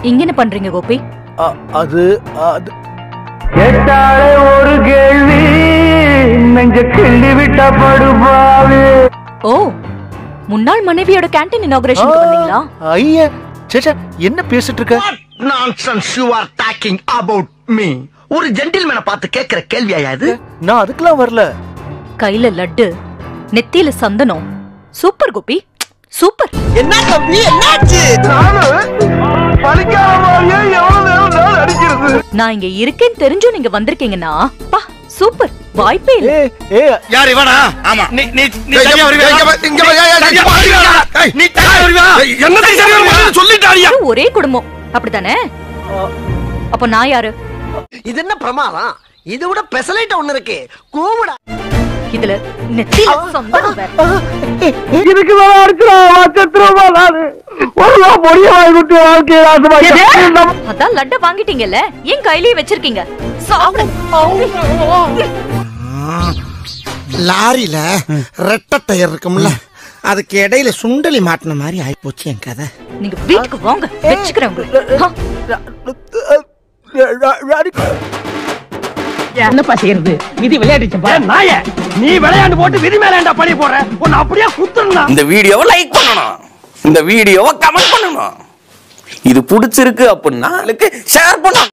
இங்க என்ன பண்றீங்க கோபி அ- அது அது கேட்டாலே ஒரு கேள்வி நெஞ்ச கிள்ளி விட்ட படுபாவு ஓ முன்னாள் மனைவியோட கேண்டீன் இனாகுரேஷனுக்கு வந்தீங்களா ஐயா சேச்சா என்ன பேசிட்டு இருக்க nonsense you are talking about me ஒரு ஜென்டில்மேனை பார்த்து கேட்கிற கேள்வியா இது நான் அதுக்கெல்லாம் வரல கையில லட்டு நெத்தியில சந்தனம் சூப்பர் கோபி சூப்பர் என்ன தம்பி என்னாச்சு பலிக்காம மாதிரியே எவ்வளவு நேரம் நான் அடிக்கிறது நான் இங்க இருக்கேன்னு தெரிஞ்சும் நீங்க வந்திருக்கீங்கன்னா பா சூப்பர் வாய்ப்பே இல்ல ஏ ஏ யார் இவனா ஆமா நீ நீ நீ சரியா வருவியா இங்க வா சரியா வருவியா நீ சரியா வருவியா என்னத்தை சரியா வருவியா சொல்லிட்டாரியா இது ஒரே குடும்பம் அப்படித்தானே அப்ப நான் யாரு இது என்ன பிரமாதம் இது விட பெசலைட்ட ஒண்ணு இருக்கு கூவுடா இதுல நெத்தியில சந்தனம் வேற இதுக்கு மேல அடிச்சிருவா செத்துருவா நானு ஒரு ரூபா பொடிய வாங்கி கொடுத்து வாழ்க்கையை நாசமாக்கி அதான் லட்ட வாங்கிட்டீங்கல்ல ஏன் கையிலேயே வச்சிருக்கீங்க சாப்பிடு லாரியில ரெட்டை டயர் இருக்கும்ல அதுக்கு இடையில சுண்டலி மாட்டின மாதிரி ஆயிப்போச்சு என் கதை நீங்க வீட்டுக்கு வாங்க வச்சுக்கிறேன் உங்களுக்கு ஹா. என்னப்பா செய்யறது விதி விளையாடிச்சப்பா நாய நீ விளையாண்டு போட்டு விதி மேலாண்டா பழி போடுற உன்னை அப்படியே குத்துனா இந்த வீடியோவை லைக் பண்ணணும் இந்த வீடியோவை கமெண்ட் பண்ணணும் இது பிடிச்சிருக்கு அப்படின்னா ஷேர் பண்ணணும்